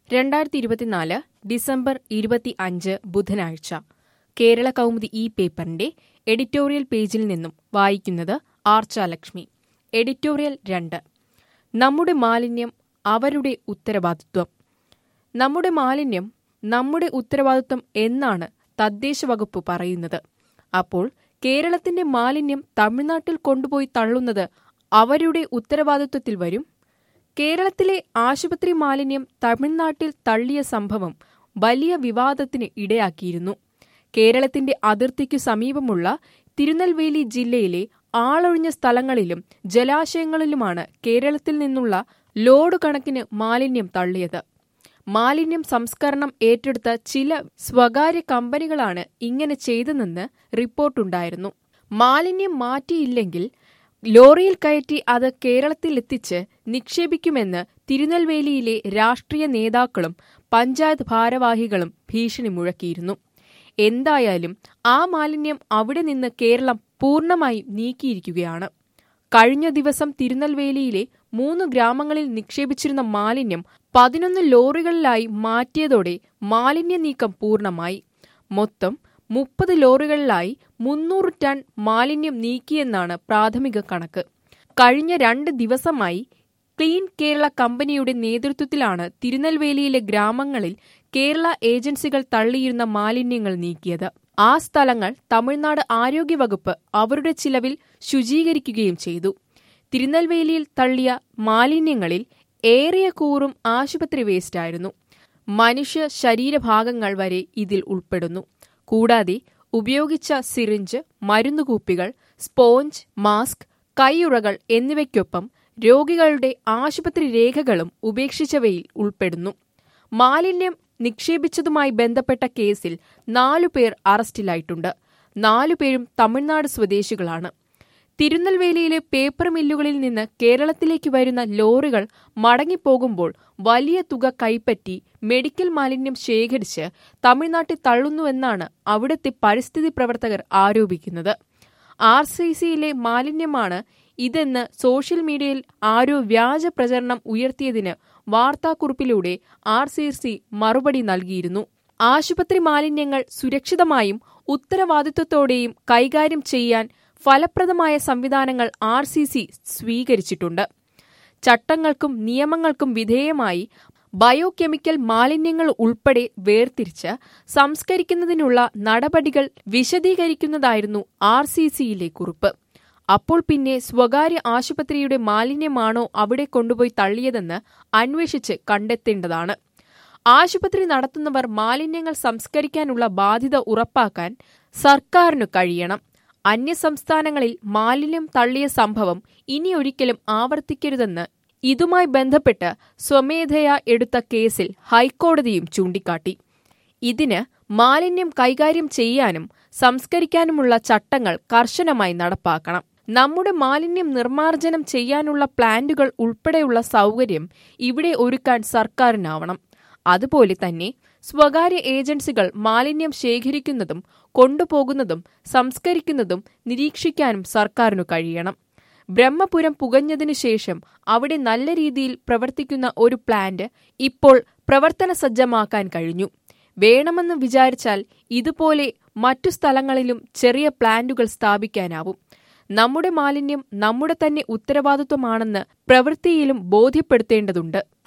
രണ്ടായിരത്തി ഇരുപത്തിനാല് ഡിസംബർ ഇരുപത്തി അഞ്ച് ബുധനാഴ്ച കേരള കൗമുദി ഈ പേപ്പറിന്റെ എഡിറ്റോറിയൽ പേജിൽ നിന്നും വായിക്കുന്നത് ആർച്ചാലക്ഷ്മി എഡിറ്റോറിയൽ രണ്ട് നമ്മുടെ മാലിന്യം അവരുടെ ഉത്തരവാദിത്വം നമ്മുടെ മാലിന്യം നമ്മുടെ ഉത്തരവാദിത്വം എന്നാണ് തദ്ദേശ വകുപ്പ് പറയുന്നത് അപ്പോൾ കേരളത്തിന്റെ മാലിന്യം തമിഴ്നാട്ടിൽ കൊണ്ടുപോയി തള്ളുന്നത് അവരുടെ ഉത്തരവാദിത്വത്തിൽ വരും കേരളത്തിലെ ആശുപത്രി മാലിന്യം തമിഴ്നാട്ടിൽ തള്ളിയ സംഭവം വലിയ വിവാദത്തിന് ഇടയാക്കിയിരുന്നു കേരളത്തിന്റെ അതിർത്തിക്കു സമീപമുള്ള തിരുനെൽവേലി ജില്ലയിലെ ആളൊഴിഞ്ഞ സ്ഥലങ്ങളിലും ജലാശയങ്ങളിലുമാണ് കേരളത്തിൽ നിന്നുള്ള ലോഡ് കണക്കിന് മാലിന്യം തള്ളിയത് മാലിന്യം സംസ്കരണം ഏറ്റെടുത്ത ചില സ്വകാര്യ കമ്പനികളാണ് ഇങ്ങനെ ചെയ്തതെന്ന് റിപ്പോർട്ടുണ്ടായിരുന്നു മാലിന്യം മാറ്റിയില്ലെങ്കിൽ ലോറിയിൽ കയറ്റി അത് കേരളത്തിലെത്തിച്ച് നിക്ഷേപിക്കുമെന്ന് തിരുനെൽവേലിയിലെ രാഷ്ട്രീയ നേതാക്കളും പഞ്ചായത്ത് ഭാരവാഹികളും ഭീഷണി മുഴക്കിയിരുന്നു എന്തായാലും ആ മാലിന്യം അവിടെ നിന്ന് കേരളം പൂർണ്ണമായി നീക്കിയിരിക്കുകയാണ് കഴിഞ്ഞ ദിവസം തിരുനെൽവേലിയിലെ മൂന്ന് ഗ്രാമങ്ങളിൽ നിക്ഷേപിച്ചിരുന്ന മാലിന്യം പതിനൊന്ന് ലോറികളിലായി മാറ്റിയതോടെ മാലിന്യ നീക്കം പൂർണ്ണമായി മൊത്തം മുപ്പത് ലോറികളിലായി മുന്നൂറ് ടൺ മാലിന്യം നീക്കിയെന്നാണ് പ്രാഥമിക കണക്ക് കഴിഞ്ഞ രണ്ട് ദിവസമായി ക്ലീൻ കേരള കമ്പനിയുടെ നേതൃത്വത്തിലാണ് തിരുനെൽവേലിയിലെ ഗ്രാമങ്ങളിൽ കേരള ഏജൻസികൾ തള്ളിയിരുന്ന മാലിന്യങ്ങൾ നീക്കിയത് ആ സ്ഥലങ്ങൾ തമിഴ്നാട് ആരോഗ്യവകുപ്പ് അവരുടെ ചിലവിൽ ശുചീകരിക്കുകയും ചെയ്തു തിരുനെൽവേലിയിൽ തള്ളിയ മാലിന്യങ്ങളിൽ ഏറിയ കൂറും ആശുപത്രി വേസ്റ്റായിരുന്നു മനുഷ്യ ശരീരഭാഗങ്ങൾ വരെ ഇതിൽ ഉൾപ്പെടുന്നു കൂടാതെ ഉപയോഗിച്ച സിറിഞ്ച് മരുന്നുകൂപ്പികൾ സ്പോഞ്ച് മാസ്ക് കൈയുറകൾ എന്നിവയ്ക്കൊപ്പം രോഗികളുടെ ആശുപത്രി രേഖകളും ഉപേക്ഷിച്ചവയിൽ ഉൾപ്പെടുന്നു മാലിന്യം നിക്ഷേപിച്ചതുമായി ബന്ധപ്പെട്ട കേസിൽ നാലുപേർ അറസ്റ്റിലായിട്ടുണ്ട് നാലുപേരും തമിഴ്നാട് സ്വദേശികളാണ് തിരുനെൽവേലിയിലെ പേപ്പർ മില്ലുകളിൽ നിന്ന് കേരളത്തിലേക്ക് വരുന്ന ലോറികൾ മടങ്ങിപ്പോകുമ്പോൾ വലിയ തുക കൈപ്പറ്റി മെഡിക്കൽ മാലിന്യം ശേഖരിച്ച് തമിഴ്നാട്ടിൽ തള്ളുന്നുവെന്നാണ് അവിടുത്തെ പരിസ്ഥിതി പ്രവർത്തകർ ആരോപിക്കുന്നത് ആർ സി സിയിലെ മാലിന്യമാണ് ഇതെന്ന് സോഷ്യൽ മീഡിയയിൽ ആരോ വ്യാജ പ്രചരണം ഉയർത്തിയതിന് വാർത്താക്കുറിപ്പിലൂടെ ആർ സി സി മറുപടി നൽകിയിരുന്നു ആശുപത്രി മാലിന്യങ്ങൾ സുരക്ഷിതമായും ഉത്തരവാദിത്വത്തോടെയും കൈകാര്യം ചെയ്യാൻ ഫലപ്രദമായ സംവിധാനങ്ങൾ ആർ സി സി സ്വീകരിച്ചിട്ടുണ്ട് ചട്ടങ്ങൾക്കും നിയമങ്ങൾക്കും വിധേയമായി ബയോകെമിക്കൽ മാലിന്യങ്ങൾ ഉൾപ്പെടെ വേർതിരിച്ച് സംസ്കരിക്കുന്നതിനുള്ള നടപടികൾ വിശദീകരിക്കുന്നതായിരുന്നു ആർ സി സിയിലെ കുറിപ്പ് അപ്പോൾ പിന്നെ സ്വകാര്യ ആശുപത്രിയുടെ മാലിന്യമാണോ അവിടെ കൊണ്ടുപോയി തള്ളിയതെന്ന് അന്വേഷിച്ച് കണ്ടെത്തേണ്ടതാണ് ആശുപത്രി നടത്തുന്നവർ മാലിന്യങ്ങൾ സംസ്കരിക്കാനുള്ള ബാധ്യത ഉറപ്പാക്കാൻ സർക്കാരിനു കഴിയണം അന്യസംസ്ഥാനങ്ങളിൽ മാലിന്യം തള്ളിയ സംഭവം ഇനിയൊരിക്കലും ആവർത്തിക്കരുതെന്ന് ഇതുമായി ബന്ധപ്പെട്ട് സ്വമേധയാ എടുത്ത കേസിൽ ഹൈക്കോടതിയും ചൂണ്ടിക്കാട്ടി ഇതിന് മാലിന്യം കൈകാര്യം ചെയ്യാനും സംസ്കരിക്കാനുമുള്ള ചട്ടങ്ങൾ കർശനമായി നടപ്പാക്കണം നമ്മുടെ മാലിന്യം നിർമ്മാർജ്ജനം ചെയ്യാനുള്ള പ്ലാന്റുകൾ ഉൾപ്പെടെയുള്ള സൗകര്യം ഇവിടെ ഒരുക്കാൻ സർക്കാരിനാവണം അതുപോലെ തന്നെ സ്വകാര്യ ഏജൻസികൾ മാലിന്യം ശേഖരിക്കുന്നതും കൊണ്ടുപോകുന്നതും സംസ്കരിക്കുന്നതും നിരീക്ഷിക്കാനും സർക്കാരിനു കഴിയണം ബ്രഹ്മപുരം പുകഞ്ഞതിനു ശേഷം അവിടെ നല്ല രീതിയിൽ പ്രവർത്തിക്കുന്ന ഒരു പ്ലാന്റ് ഇപ്പോൾ പ്രവർത്തന സജ്ജമാക്കാൻ കഴിഞ്ഞു വേണമെന്ന് വിചാരിച്ചാൽ ഇതുപോലെ മറ്റു സ്ഥലങ്ങളിലും ചെറിയ പ്ലാന്റുകൾ സ്ഥാപിക്കാനാവും നമ്മുടെ മാലിന്യം നമ്മുടെ തന്നെ ഉത്തരവാദിത്വമാണെന്ന് പ്രവൃത്തിയിലും ബോധ്യപ്പെടുത്തേണ്ടതുണ്ട്